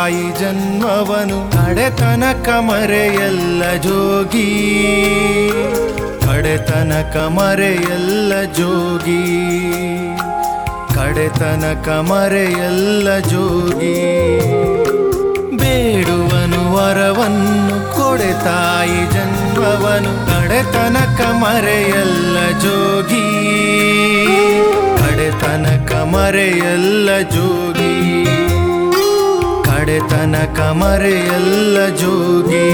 ತಾಯಿ ಜನ್ಮವನು ಕಡೆತನಕ ಮರೆಯಲ್ಲ ಜೋಗಿ ಕಡೆತನಕ ಮರೆಯಲ್ಲ ಜೋಗಿ ಕಡೆತನಕ ಮರೆಯಲ್ಲ ಜೋಗಿ ಬೇಡುವನು ವರವನ್ನು ಕೊಡೆ ತಾಯಿ ಜನ್ಮವನು ಕಡೆತನಕ ಮರೆಯಲ್ಲ ಜೋಗಿ ಕಡೆತನಕ ಮರೆಯಲ್ಲ ಜೋಗಿ ಕಡೆತನಕ ಮರೆಯಲ್ಲ ಜೋಗಿ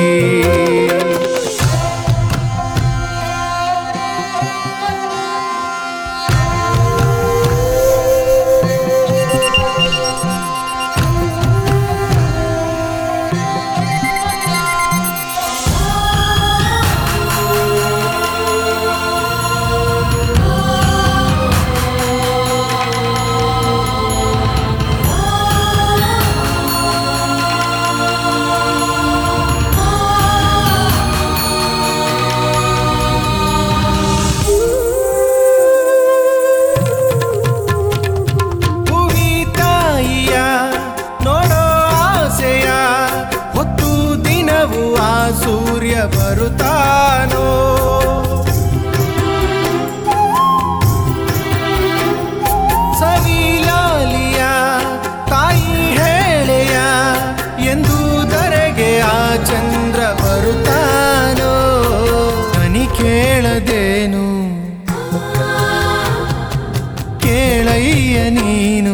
ಭೂಮಿ ತಾಯಿಯ ನೋಡೋ ಆಸೆಯ ಹೊತ್ತು ದಿನವೂ ಆ ಸೂರ್ಯ ಬರುತ್ತಾನೋ ಸವಿಲಾಲಿಯ ತಾಯಿ ಹೇಳೆಯ ಎಂದು ಧರೆಗೆ ಆ ಚಂದ್ರ ಬರುತ್ತಾನೋ ಕನಿ ಕೇಳದೇನು ಕೇಳಯ್ಯ ನೀನು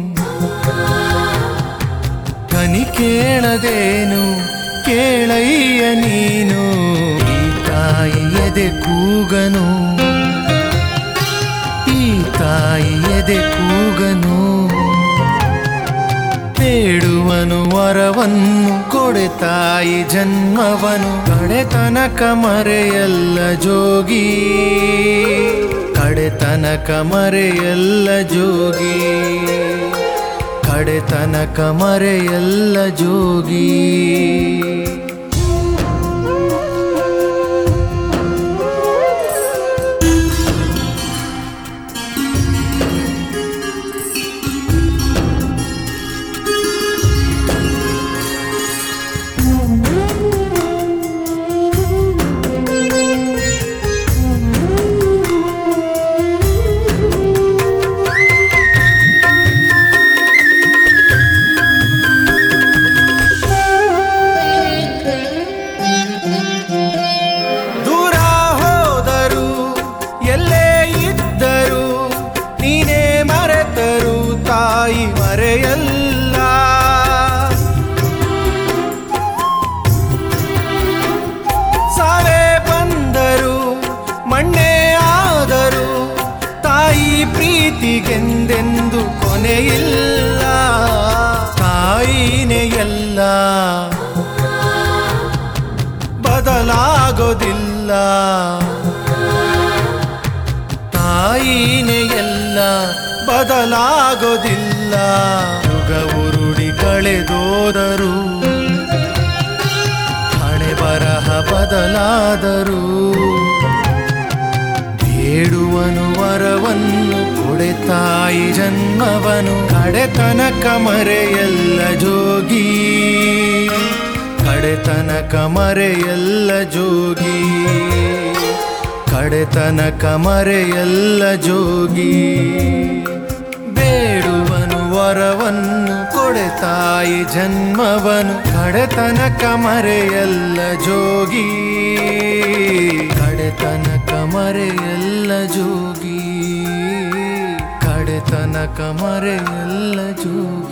ಕನಿ ಕೇಳದೇನು ಕೇಳಯ್ಯ ನೀನು ಈ ತಾಯಿ ಎದೆ ಕೂಗನು ಈ ತಾಯಿ ಎದೆ ಕೂಗನು ಬೇಡುವನು ವರವನ್ನು ಕೊಡೆ ತಾಯಿ ಜನ್ಮವನು ಕಡೆತನಕ ಮರೆಯಲ್ಲ ಜೋಗಿ ಕಡೆತನಕ ಮರೆಯಲ್ಲ ಜೋಗಿ ಕಡೆತನಕ ಮರೆಯಲ್ಲ ಜೋಗಿ ದೂರ ಹೋದರು ಎಲ್ಲೇ ಇದ್ದರು ನೀನೇ ಮರೆತರು ತಾಯಿ ಮರೆಯಲ್ಲ ಸಾವೇ ಬಂದರು ಮಣ್ಣೆ ಆದರು ತಾಯಿ ಪ್ರೀತಿಗೆಂದೆಂದು ಕೊನೆಯಿಲ್ಲ ತಾಯಿನೇ ಎಲ್ಲ ಬದಲಾಗೋದಿಲ್ಲ ತಾಯಿನೇ ಎಲ್ಲ ಬದಲಾಗೋದಿಲ್ಲ ಯುಗ ಉರುಡಿ ಕಳೆದೋದರು ಹಣೆ ಬರಹ ಬದಲಾದರು ಬೇಡುವನು ವರವನ್ನು ಕೊಡೆ ತಾಯಿ ಜನ್ಮವನು ಕಡೆತನಕ ಮರೆಯಲ್ಲ ಜೋಗಿ ಕಡೆತನಕ ಮರೆಯಲ್ಲ ಜೋಗಿ ಕಡೆತನಕ ಮರೆಯಲ್ಲ ಜೋಗಿ ಬೇಡುವನು ವರವನ್ನು ಕೊಡೆ ತಾಯಿ ಜನ್ಮವನು ಕಡೆತನಕ ಮರೆಯಲ್ಲ ಜೋಗಿ ಕಡೆತನಕ ಮರೆಯಲ್ಲ ಜೋಗಿ ಕಡೆತನಕ ಮರೆಯಲ್ಲ ಜೋಗಿ